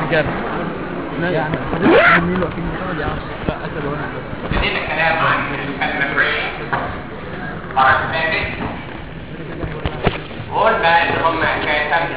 جرس لا يعني حضرتك مين واقفين بتقعد يا عم لا اسد وانا بس ابتدينا الكلام عن الممبرين parasympathetic وقلنا ان هم اساسا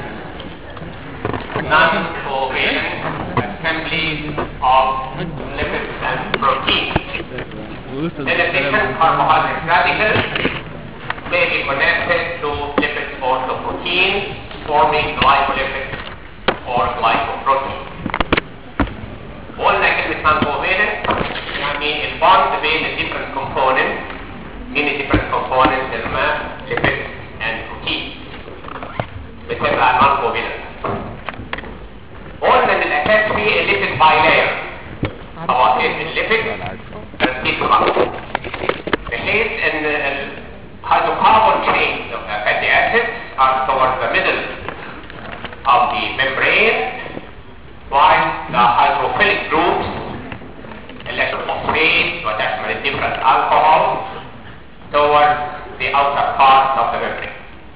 non-covalent assembly of lipids and proteins. ووصل In addition, carbohydrate radicals may be connected to lipid orthoproteins forming glycolipids or glycoproteins. وقلنا كلمة non-covalent يعني البوند بين ال different components مين ال different components اللي lipids and proteins بتبقى non-covalent قلنا ان الاساس فيه الليبيد بايلاير طبقتين الليبيد ترتيب بعض بحيث ان الهيدروكربون chains of the fatty acids are towards the middle of the membrane while the hydrophilic groups electrophosphate وتشمل different alcohols towards the outer part of the membrane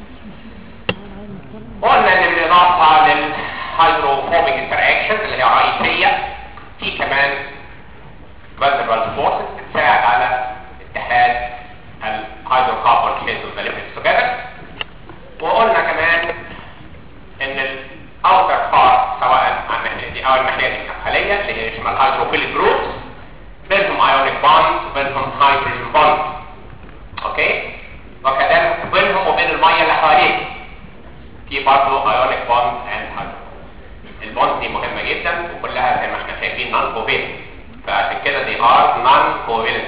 قلنا ان بالاضافه للهيدروفوبيك انتراكشن اللي هي رئيسيه في كمان فالنرال فورسز بتساعد على اتحاد الهيدروكربون chains of the lipids together وقلنا كمان ان الاوتر بارت سواء عن الناحيه دي او الناحيه دي الخليه اللي هي يشمل هيدروفيليك جروبس بينهم ايونيك بوند وبينهم هيدروجين بوند اوكي وكذلك بينهم وبين الميه اللي حواليه في برضه ايونيك بوند اند هيدروجين البوند دي مهمه جدا وكلها زي ما احنا شايفين نون كوفيلنت فعشان كده دي ار نون كوفيلنت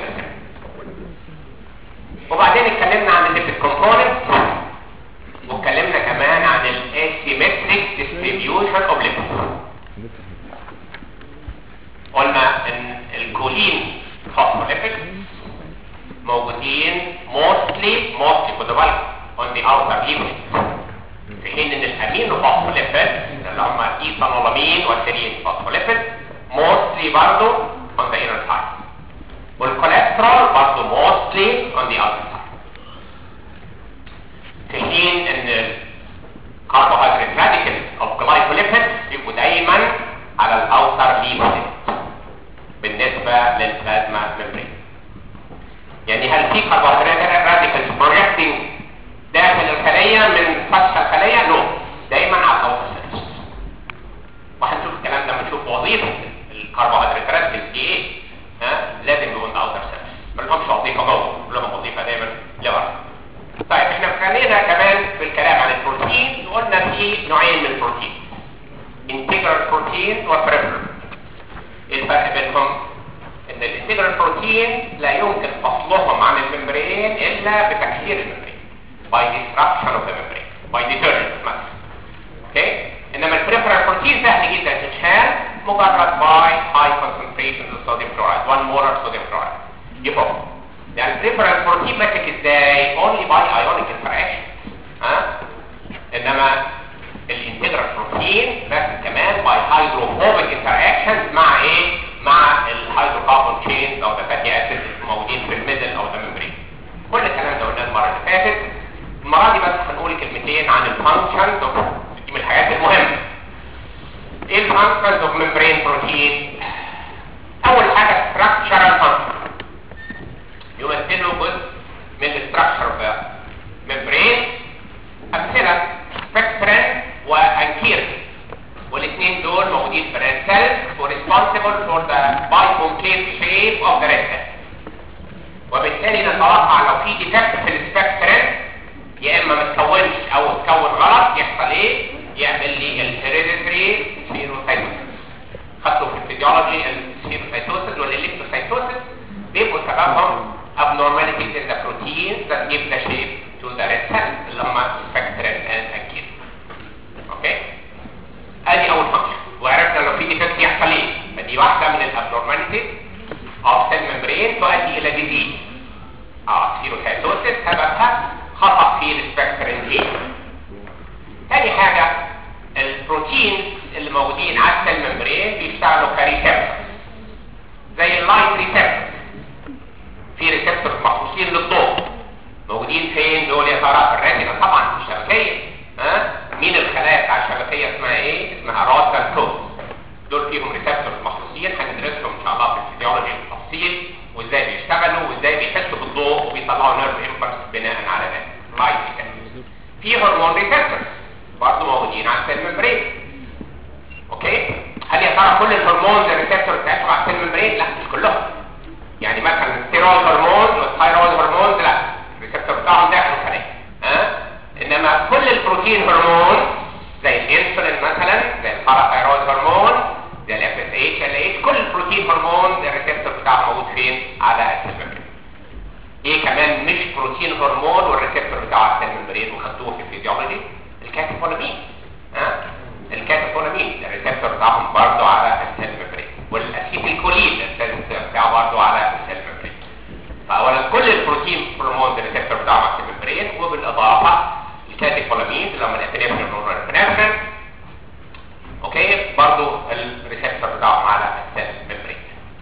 وبعدين اتكلمنا عن الليبيد كومبوننت واتكلمنا كمان عن الاسيمتريك ديستريبيوشن اوف ليبيدز قلنا ان الكولين فوسفوليبيدز موجودين mostly mostly خدوا بالكم on the outer limit في حين ان الامينو فوسفوليبيدز اللي هم ايثانولامين والسيرين فوسفوليبيد mostly برضه on the inner side والكوليسترول برضه mostly on the outer side في حين ان الكربوهيدرات راديكالز اوف جلايكوليبيدز يبقوا دايما على الاوتر ليميت بالنسبه للبلازما ميمبرين يعني هل في كربوهيدرات راديكالز بروجكتنج داخل الخليه من سطح الخليه؟ نو دايما على الاوتر سيرفيس وهنشوف الكلام ده بنشوف وظيفه الكربوهيدرات راديكالز دي ايه ها لازم يكون الاوتر سيرفيس ما لهمش وظيفه جوه لهم وظيفه دايما لبره طيب احنا خلينا كمان في الكلام عن البروتين وقلنا في نوعين من البروتين انتجرال بروتين وبريفرال الفرق بينهم ان الانتجرال بروتين لا يمكن فصلهم عن الممبرين الا بتكسير الممبرين by destruction of the membrane by deterrence مثلا اوكي انما البريفرال بروتين سهل جدا تتشال مجرد by high concentrations of sodium chloride 1 molar sodium chloride يفك يعني البريفرال بروتين ماسك ازاي only by ionic interaction ها انما الانتجرال بروتين ماسك كمان by hydrophobic interactions مع ايه مع الهيدروكربون chains او the fatty acids الموجودين في الميدل او the membrane كل الكلام ده قلناه المره اللي فاتت المره دي بس هنقول كلمتين عن الفانكشنز دي من الحاجات المهمه ايه الفانكشنز اوف membrane بروتين اول حاجه structural function يمثلوا جزء من الاستراكشر اوف membrane امثله سبكترين وانكير والاثنين دول موجودين في الريد سيلز وريسبونسبل فور ذا بايكونكيف شيب اوف ذا ريد سيلز وبالتالي نتوقع لو في ديفكت في السبكترين يا اما ما تكونش او تكون غلط يحصل ايه يعمل لي الهيريديتري سيروسايتوسيس خدته في الفيزيولوجي السيروسايتوسيس والالكتروسايتوسيس بيبقوا سببهم abnormalities in the proteins that give the shape to the red cells اللي هم spectrin and acute. اوكي؟ ادي اول فانكشن وعرفنا لو في ديفكت يحصل ايه؟ فدي واحده من الابنورماليتيز of cell membrane تؤدي الى disease. اه سيروسايتوسيس سببها خطا في السبكترين دي. تاني حاجه البروتينز اللي موجودين على السيل ممبرين بيشتغلوا كريسبتورز زي اللايت ريسبتورز في ريسبتورز مخصوصين للضوء موجودين فين دول يا ترى في الريتنا طبعا في الشبكيه ها مين الخلايا بتاع الشبكيه اسمها ايه اسمها راسل كود ازاي بيحسوا بالضوء وبيطلعوا نيرف امبلس بناء على ذلك لايت ريسبتورز في هرمون ريسبتورز برضه موجودين على السيل ممبرين اوكي هل يا ترى كل الهرمونز الريسبتور بتاعتهم على السيل ممبرين لا مش كلهم يعني مثلا الستيرويد هرمونز والثايرويد هرمونز لا الريسبتور بتاعهم داخل الخليه ها انما كل البروتين هرمون زي الانسولين مثلا زي الباراثايرويد هرمون زي الاف اس اتش ال اتش كل البروتين هرمون الريسبتور بتاعه موجود فين على السيل ممبرين ايه كمان مش بروتين هرمون والريسبتور بتاعه على السيل ممبرين وخدتوه في الفيزيولوجي الكاتيكولامين ها الكاتيكولامين الريسبتور بتاعهم برضه على السيل ممبرين والاسيتيلكولين الريسبتور بتاعه برضه على السيل ممبرين فاولا كل البروتين هرمون الريسبتور بتاعه على السيل ممبرين وبالاضافه الكاتيكولامين اللي هم الابنفرين والنورابنفرين اوكي برضه الريسبتور بتاعهم على السيل ممبرين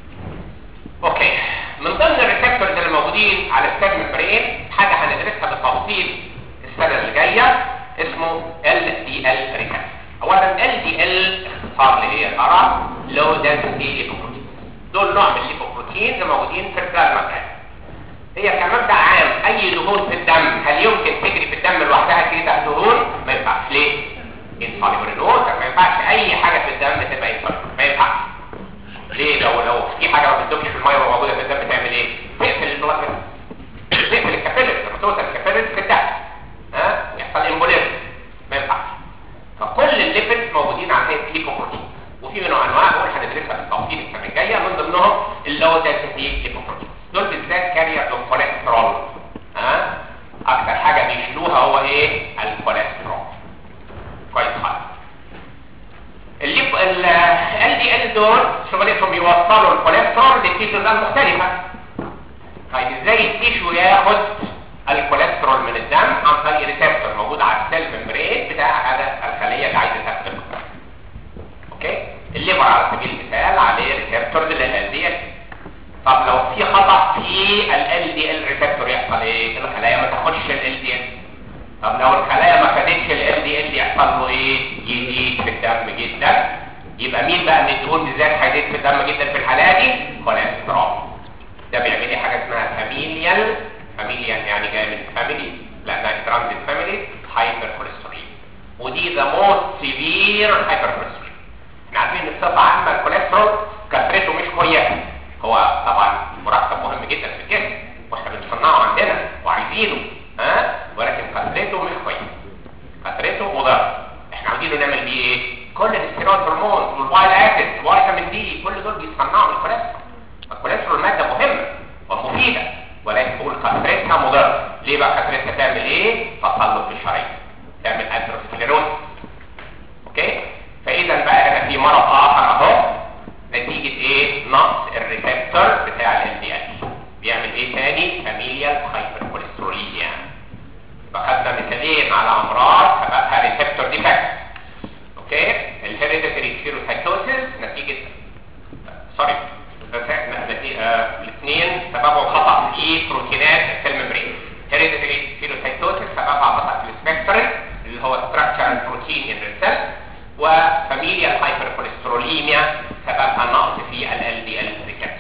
اوكي من ضمن الريسبتورز اللي موجودين على السيل ممبرين حاجه هندرسها بالتفصيل السنه اللي جايه اسمه ال دي ال ريسبتور اولا ال دي ال اختصار اللي هي ترى لو دنسيتي ليبوبروتين دول نوع من الليبوبروتين اللي موجودين في البلازما بتاعتنا هي كمبدا عام اي دهون في الدم هل يمكن تجري في الدم لوحدها كده دهون ما ينفعش ليه انسوليبل الوتر ما ينفعش اي حاجه في الدم تبقى انسوليبل ما ينفعش ليه لو لو في حاجه ما بتدوبش في الميه وموجوده في الدم تعمل ايه تقفل البلاد تقفل الكابيلز لما توصل الكابيلز في الدم ها يحصل امبوليزم ما ينفعش فكل الليبيدز موجودين على هيئه ليبوبروتين وفي منهم انواع دول هندرسها بالتفصيل السنه الجايه من ضمنهم اللو دنسيتي ليبوبروتين دول بالذات كارير للكوليسترول ها اكتر حاجه بيشيلوها هو ايه الكوليسترول كويس خالص الليب ال دي ال دول شغلتهم يوصلوا الكوليسترول للتيشوز المختلفه طيب ازاي التيشو ياخد الكوليسترول من الدم عن طريق ريسبتور موجود على السيل ممبرين بتاع هذا الخليه اللي عايزه تاخد الكوليسترول اوكي الليبر على سبيل المثال عليه ريسبتور لل دي ال طب لو في خطا في ال دي ال ريسبتور يحصل ايه الخلايا ما تاخدش ال دي ال طب لو الخلايا ما خدتش ال دي ال يحصل له ايه يزيد في الدم جدا يبقى مين بقى من الدهون بالذات هيزيد في الدم جدا في الحاله دي كوليسترول ده بيعمل لي حاجه اسمها فاميليال فاميليال يعني جاي من فاميلي لا ده ترانزيت فاميلي هايبر كوليسترول ودي ذا موست سيفير هايبر كوليسترول احنا عارفين ان بصفه عامه الكوليسترول كثرته مش كويسه هو طبعا مركب مهم جدا في الجسم واحنا بنصنعه عندنا وعايزينه ها ولكن كثرته مش كويسه كثرته مضر احنا عاوزينه نعمل بيه ايه كل الاستيرويد هرمونز والوايل اسيد والفيتامين دي كل دول بيصنعوا من الكوليسترول الكوليسترول ماده مهمه ومفيده ولكن بقول كثرتها مضره ليه بقى كثرتها تعمل ايه تصلب في الشرايين تعمل اثيروسكليروسيس اوكي فاذا بقى هنا في مرض اخر اهو نتيجه ايه نقص الريسبتور بتاع ال دي ال بيعمل ايه تاني فاميليال هايبر كوليستروليميا فخدنا مثالين على امراض سببها ريسبتور ديفكت اوكي الهيريديتري سيروسايتوسيس نتيجه سوري الاثنين سببهم خطا في بروتينات السيل ممبرين هيريديتري سيروسايتوسيس سببها خطا في السبكترين اللي هو ستراكشر بروتين ان السيل وفاميليال هايبر كوليستروليميا سببها نقص في ال دي ال ريسبتور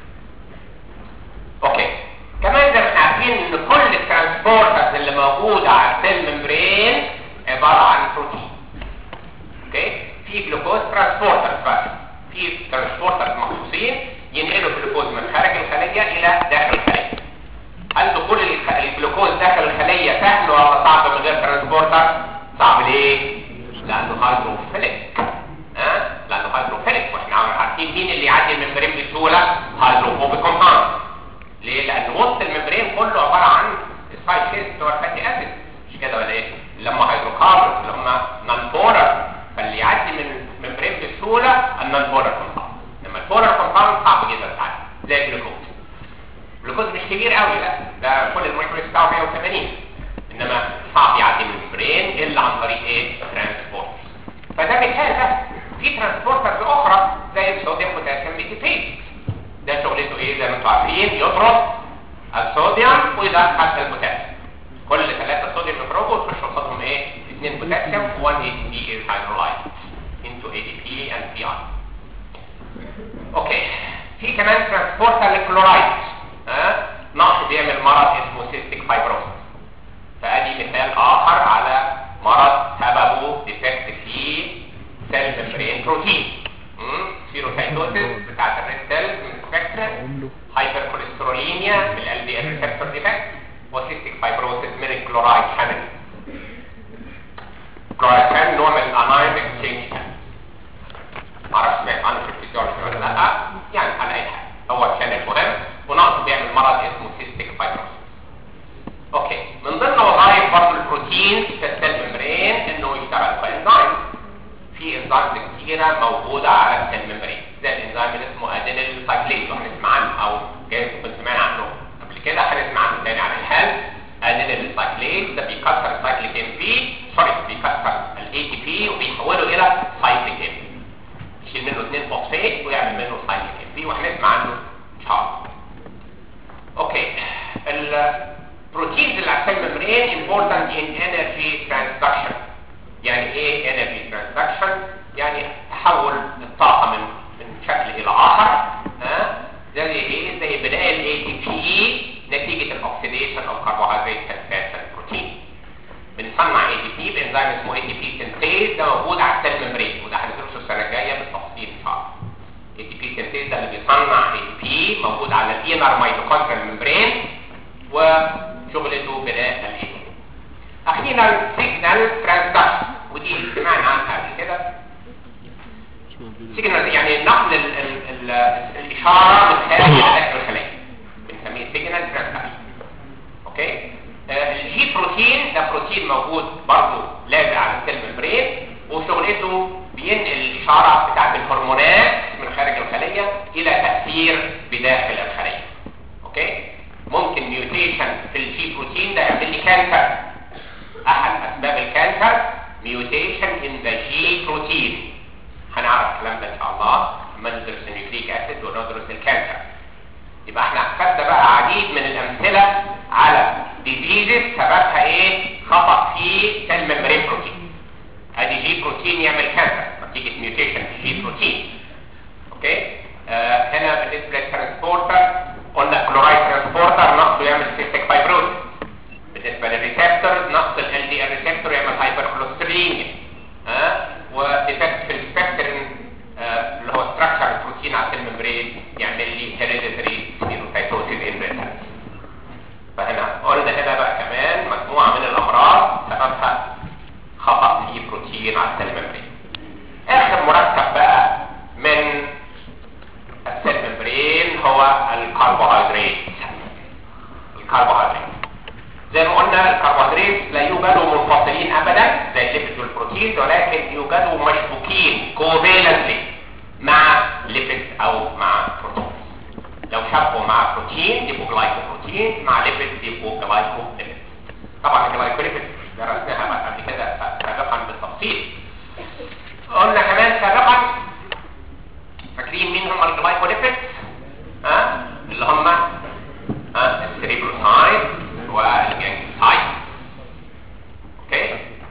اوكي كمان زي ما احنا عارفين ان كل الترانسبورترز اللي موجوده على السيل ممبرين عباره عن بروتين اوكي في جلوكوز ترانسبورترز بس في ترانسبورترز مخصوصين ينقلوا الجلوكوز من خارج الخليه الى داخل الخليه هل دخول الجلوكوز داخل الخليه سهل ولا صعب من غير ترانسبورتر صعب ليه لانه هيدروفيليك ها لانه هيدروفيليك واحنا عارفين مين اللي يعدي الممبرين بسهوله هيدروفوبيك كومباوند ليه لان وسط الممبرين كله عباره عن السايد شيلز بتوع الفاتي اسيد مش كده ولا ايه اللي هم هيدروكاربونز اللي هم نون بولر فاللي يعدي من الممبرين بسهوله النون بولر كومباوند لما البولر كومباوند صعب جدا تعدي زي الجلوكوز الجلوكوز مش كبير قوي لا ده كل المولكيولز بتاعه 180 انما صعب يعدي من الممبرين الا عن طريق ايه ترانسبورت فده مثال بس في ترانسبورترز اخرى زي الصوديوم بوتاسيوم بيتيفيت ده شغلته ايه زي ما انتم عارفين يضرب الصوديوم ويدخل البوتاسيوم كل ثلاثة صوديوم يضربوا وتخش قصادهم ايه اثنين بوتاسيوم و1 ADP is hydrolyzed into ADP and PI اوكي في كمان ترانسبورتر للكلورايد ها فايبروسس فادي مثال اخر على مرض سببه ديفكت في سيل ممبرين بروتين سيروسايتوسيس بتاعت الريد سيلز من سبكترا هايبر كوليسترولينيا من ال دي ال ريسبتور ديفكت وسيستيك فايبروسيس من الكلورايد شانل كلورايد شانل نوع من الانايون اكسشينج معرفش سمعت عنه في الفيزيولوجي ولا لا يعني على اي حال هو شانل مهم وناقصه بيعمل مرض اسمه سيستيك فايبروسيس اوكي من ضمن وظائف برضه البروتين في السيل ممبرين انه يشتغل كانزيم في انزيمز كتيره موجوده على السيل ممبرين زي الانزيم اللي اسمه ادينيل سايكليز وهنسمع عنه او جايز كنت سمعنا عنه قبل كده هنسمع عنه تاني على الحال ادينيل سايكليز ده بيكسر السايكليك ام بي سوري بيكسر الاي تي بي وبيحوله الى سايكليك ام بي يشيل منه اثنين فوسفات ويعمل منه سايكليك ام بي وهنسمع عنه ان شاء الله اوكي البروتينز اللي على السيل ممبرين important in energy transduction يعني ايه energy transduction يعني تحول الطاقه من من شكل الى اخر ها زي ايه زي بناء الاي تي بي نتيجه الاكسيديشن او كربوهيدرات فات بروتين بنصنع اي تي بي بانزيم اسمه اي تي بي سنتيز ده موجود على السيل ممبرين وده هندرسه السنه الجايه بالتفصيل ان شاء الله اي تي بي سنتيز ده اللي بيصنع اي تي بي موجود على الانر ميتوكوندريال ممبرين وشغلته بناء الاي تي بي اخيرا سيجنال ترانسدكشن ودي سمعنا عنها قبل كده سيجنال يعني نقل ال ال ال الاشاره من خارج الى داخل الخليه بنسميه سيجنال ترانسدكشن اوكي آه الجي بروتين ده بروتين موجود برضه لازق على السيل ممبرين وشغلته بينقل الاشاره بتاعت الهرمونات من خارج الخليه الى تاثير بداخل الخليه اوكي ممكن ميوتيشن في الجي بروتين ده يعمل لي كانسر احد اسباب الكانسر ميوتيشن ان ذا جي بروتين هنعرف الكلام ده ان شاء الله لما ندرس النيوكليك اسيد وندرس الكانسر يبقى احنا خدنا بقى عديد من الامثله على ديزيزز سببها ايه خطا في سيل ميمبرين بروتين ادي جي بروتين يعمل كانسر نتيجه ميوتيشن في جي بروتين اوكي آه هنا بالنسبه للترانسبورتر قلنا كلورايد ترانسبورتر نقصه يعمل سيستيك فايبروز بالنسبه للريسبتورز نقص ال دي ال ريسبتور يعمل هايبر كوليسترولينيا ها وديفكت في السبكترين آه اللي هو ستراكشر البروتين على السيل ممبرين يعمل لي هيريديتري سبيروسايتوسيس ان فهنا قلنا هنا بقى كمان مجموعه من الامراض سببها خطا في بروتين على السيل ممبرين اخر مركب بقى من السيل ممبرين هو الكربوهيدرات الكربوهيدرات زي ما قلنا الكربوهيدرات لا يوجدوا منفصلين ابدا زي الليبيد والبروتين ولكن يوجدوا مشبوكين كوفالنتلي مع ليبيد او مع بروتين لو شبكوا مع بروتين يبقوا جلايكوبروتين مع ليبيد يبقوا جلايكوليبيد طبعا الجلايكوليبيد درسناها بقى قبل كده سابقا بالتفصيل قلنا كمان سابقا فاكرين مين هم الجلايكوليبيد ها أه؟ اللي هم ها أه؟ السريبروسايد والجانجلوسايد اوكي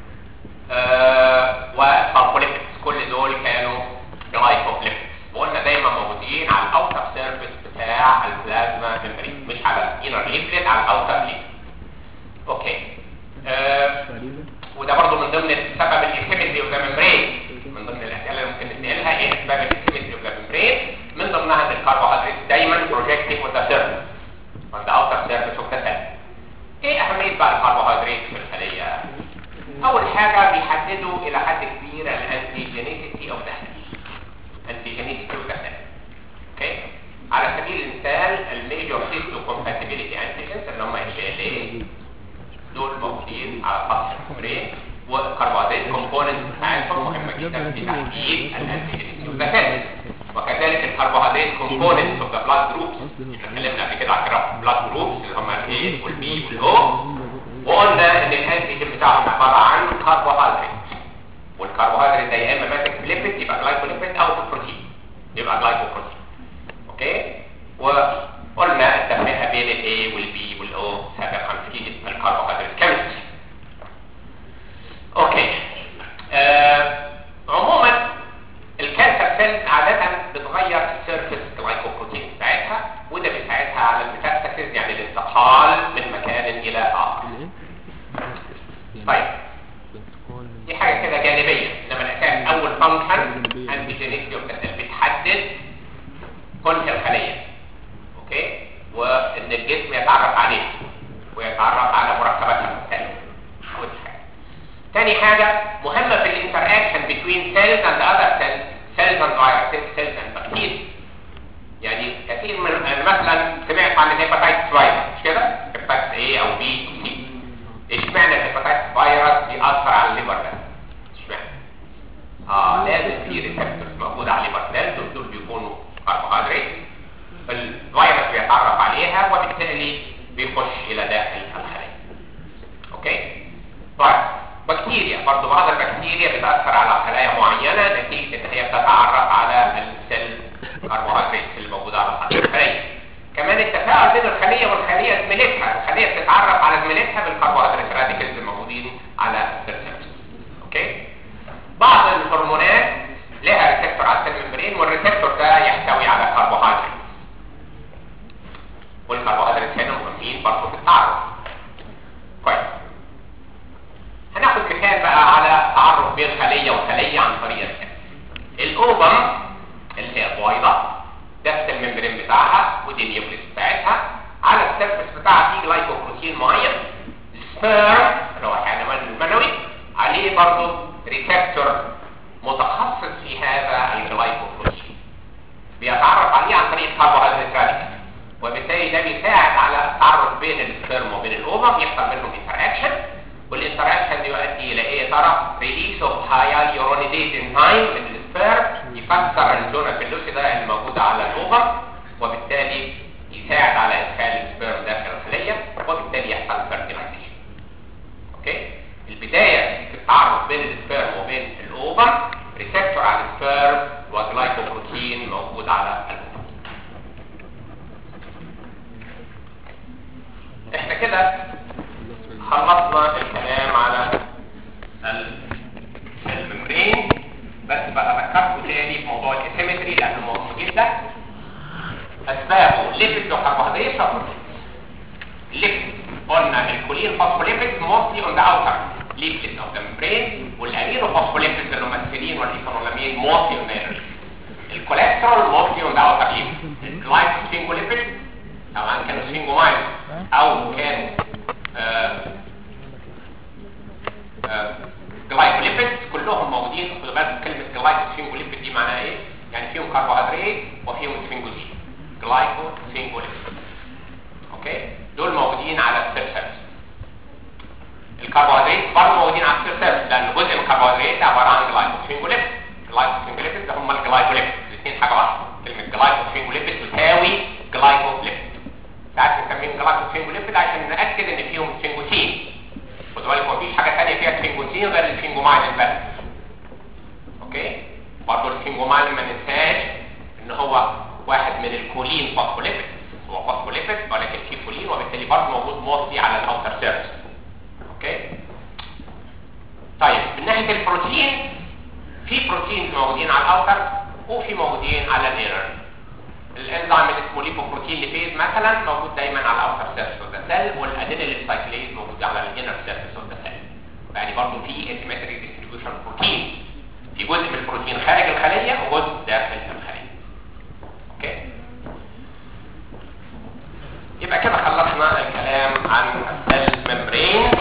أه والفالكوليبيد كل دول كانوا جلايكوليبيد وقلنا دايما موجودين على الاوتر سيرفيس بتاع البلازما ميمبرين مش على الانر ليفلت على الاوتر ليفلت اوكي أه وده برضو من ضمن سبب الانهبيتي اوف ذا ميمبرين من ضمن الاسئله اللي ممكن نسالها ايه اسباب الانهبيتي اوف ذا ميمبرين من ضمنها ان الكربوهيدرات دايما بروجكتيف اوف ذا سيرفيس on the outer surface of the cell ايه اهميه بقى الكربوهيدرات في الخليه اول حاجه بيحددوا الى حد كبير الانتيجينيسيتي اوف ذا سيل انتيجينيسيتي اوف ذا سيل اوكي على سبيل المثال الميجور سيستو كومباتيبيليتي انتيجنز اللي هم اتش ال اي دول موجودين على سطح الممبرين والكربوهيدرات كومبوننت بتاعتهم مهمه جدا في تحديد الانتيجينيسيتي اوف ذا سيل وكذلك الكربوهيدرات كومبوننت اوف ذا بلاد جروبس اتكلمنا قبل كده على البلاد جروبس اللي هم الاي والبي والاو وقلنا ان الانتيجين بتاعهم عباره عن كربوهيدرات والكربوهيدرات ده يا اما ماسك في ليبيد يبقى جلايكوليبيد او في بروتين يبقى جلايكوبروتين اوكي وقلنا التفرقه بين الاي والبي والاو سابقا في الكربوهيدرات كيمستري اوكي آه عموما الكانسر سيلز عاده بتغير السيرفيس جلايكوبروتين بتاعتها وده بيساعدها على الميتاستاسيس يعني الانتقال من مكان الى function and the genetic of the cell بتحدد كنه الخليه اوكي وان الجسم يتعرف عليها ويتعرف على مركباتها المختلفه ودي حاجه تاني حاجه مهمه في الانتراكشن between cells and other cells cells and viruses cells and bacteria يعني كثير من يعني مثلا سمعت عن الهيباتايتس فيروس مش كده هيباتايتس A او B او C اشمعنى الهيباتايتس فيروس بيأثر على الليفر ده اشمعنى اه لازم في ريسبتورز موجوده على الليفر سيلز دول بيكونوا كربوهيدرات الفيروس بيتعرف عليها وبالتالي بيخش الى داخل الخليه اوكي طيب بكتيريا برضه بعض البكتيريا بتاثر على خلايا معينه نتيجه ان هي بتتعرف على السيل كربوهيدرات اللي موجوده على سطح الخليه كمان التفاعل بين الخليه والخليه زميلتها الخليه بتتعرف على زميلتها بالكربوهيدرات راديكلز الموجودين على السيل اوكي بعض الهرمونات لها ريسبتور على السيل ممبرين والريسبتور ده يحتوي على كربوهيدرات والكربوهيدرات هنا مهمين برضه في التعرف كويس هناخد مثال بقى على تعرف بين خليه وخليه عن طريق السيل الاوبم اللي هي البويضه ده السيل ممبرين بتاعها ودي النيوكليس بتاعتها على السيرفس بتاعها في جلايكوبروتين معين السبيرم اللي هو الحيوان المنوي عليه برضه ريسبتور متخصص في هذا الجلايكوبروتين بيتعرف عليه عن طريق كربوهيدرات راديكال وبالتالي ده بيساعد على التعرف بين السبرم وبين الاوفم يحصل بينهم انتراكشن والانتراكشن دي يؤدي الى ايه ترى ريليس اوف هاياليورونيديز انزيم من السبرم يكسر الزونه اللوسيدا الموجوده على الاوفم وبالتالي يساعد على ادخال السبرم داخل الخليه وبالتالي يحصل فيرتيلايزيشن اوكي البدايه في التعرف بين السبرم وبين الاوفم ريسبتور على السبرم وجلايكوبروتين موجود على الاوفم احنا كده خلصنا الكلام على الممبرين بس بقى ذكرته تاني في موضوع الاسيمتري لانه مهم جدا اسبابه ليبيد وكربوهيدرات وبروتين الليبيد قلنا الكولين فوسفوليبيد موستلي اون ذا اوتر ليبيد اوف ذا ممبرين والامينو فوسفوليبيد الممثلين والايثانولامين موستلي اون ذا الكوليسترول موستلي اون ذا اوتر ليبيد الجلايكوسفينجوليبيد سواء كانوا سفينجومايل او كانوا جلايكوليبيد كلهم موجودين في بالك كلمه جلايكوسفينجوليبيد دي معناها ايه يعني فيهم كربوهيدرات وفيهم سفنجوزين جلايكوسفينجوليبيد اوكي دول موجودين على السيل سيرفس الكربوهيدرات برضه موجودين على السيل سيرفس لان جزء من الكربوهيدرات عباره عن جلايكوسفينجوليبيد جلايكوسفينجوليبيد هم الجلايكوليبيد الاثنين حاجه واحده كلمه جلايكوسفينجوليبيد تساوي جلايكوليبيد ساعات بنسميهم جلايكوسفينجوليبيد عشان ناكد ان فيهم سفنجوسين خدوا بالكم مفيش حاجه ثانيه فيها سفنجوسين غير السفنجومايلين بس اوكي برضه السفنجومايلين ما ننساش ان هو واحد من الكولين فوسفوليبيد هو فوسفوليبيد ولكن فيه كولين وبالتالي برضه موجود موصي على الاوتر سيرفس اوكي طيب من ناحيه البروتين في بروتين موجودين على الاوتر وفي موجودين على الانر الانزيم اللي اسمه ليبوبروتين ليبيز مثلا موجود دايما على الاوتر سيرفيس اوف ذا سيل والادينيل سايكليز موجود على الانر سيرفيس اوف ذا سيل يعني برضه في اسيمتريك ديستريبيوشن بروتين في جزء من البروتين خارج الخليه وجزء داخل الخليه اوكي يبقى كده خلصنا الكلام عن السيل ممبرين